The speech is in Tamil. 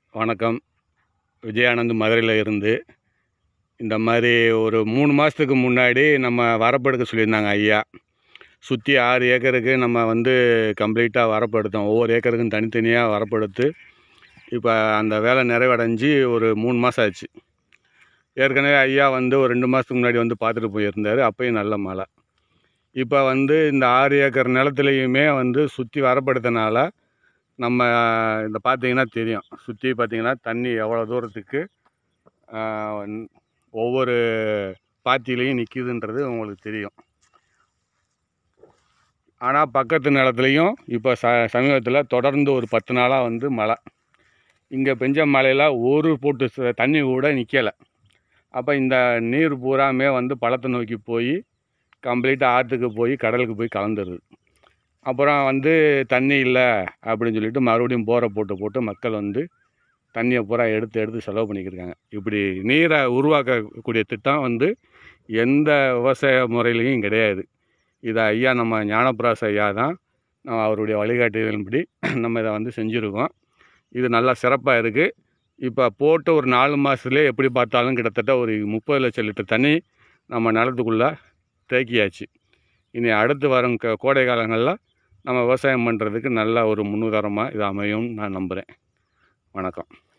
வணக்கம் விஜயானந்த் மதுரையில் இருந்து இந்த மாதிரி ஒரு மூணு மாதத்துக்கு முன்னாடி நம்ம வரப்படுக்க சொல்லியிருந்தாங்க ஐயா சுற்றி ஆறு ஏக்கருக்கு நம்ம வந்து கம்ப்ளீட்டாக வரப்படுத்தோம் ஒவ்வொரு ஏக்கருக்கும் தனித்தனியாக வரப்படுத்து இப்போ அந்த வேலை நிறைவடைஞ்சு ஒரு மூணு மாதம் ஆச்சு ஏற்கனவே ஐயா வந்து ஒரு ரெண்டு மாதத்துக்கு முன்னாடி வந்து பார்த்துட்டு போயிருந்தார் அப்பயும் நல்ல மழை இப்போ வந்து இந்த ஆறு ஏக்கர் நிலத்துலையுமே வந்து சுற்றி வரப்படுத்தினால நம்ம இந்த பார்த்தீங்கன்னா தெரியும் சுற்றி பார்த்தீங்கன்னா தண்ணி எவ்வளோ தூரத்துக்கு ஆஹ், வந்து ஒவ்வொரு பாத்திலையும் நிற்கிதுன்றது உங்களுக்கு தெரியும் ஆனால் பக்கத்து நிலத்துலையும் இப்போ ச சமீபத்தில் தொடர்ந்து ஒரு பத்து நாளாக வந்து மழை இங்கே பெஞ்ச மழையில் ஒரு போட்டு ச- தண்ணி கூட நிற்கலை அப்போ இந்த நீர் பூராமே வந்து பழத்தை நோக்கி போய் கம்ப்ளீட்டாக ஆற்றுக்கு போய் கடலுக்கு போய் கலந்துருது அப்புறம் வந்து தண்ணி இல்லை அப்படின்னு சொல்லிட்டு மறுபடியும் போரை போட்டு போட்டு மக்கள் வந்து தண்ணியை பூரா எடுத்து எடுத்து செலவு பண்ணிக்கிருக்காங்க இப்படி நீரை உருவாக்கக்கூடிய திட்டம் வந்து எந்த விவசாய முறையிலையும் கிடையாது இதை ஐயா நம்ம ஞானப்பிராச ஐயா தான் நம்ம அவருடைய வழிகாட்டுதலின்படி நம்ம இதை வந்து செஞ்சுருக்கோம் இது நல்லா சிறப்பாக இருக்குது இப்போ போட்டு ஒரு நாலு மாதத்துலேயே எப்படி பார்த்தாலும் கிட்டத்தட்ட ஒரு முப்பது லட்சம் லிட்டர் தண்ணி நம்ம நிலத்துக்குள்ளே தேக்கியாச்சு இனி அடுத்து வரும் க- கோடை காலங்களில் நம்ம விவசாயம் பண்ணுறதுக்கு நல்ல ஒரு முன்னுதாரணமாக இது அமையும்னு நான் நம்புகிறேன் வணக்கம்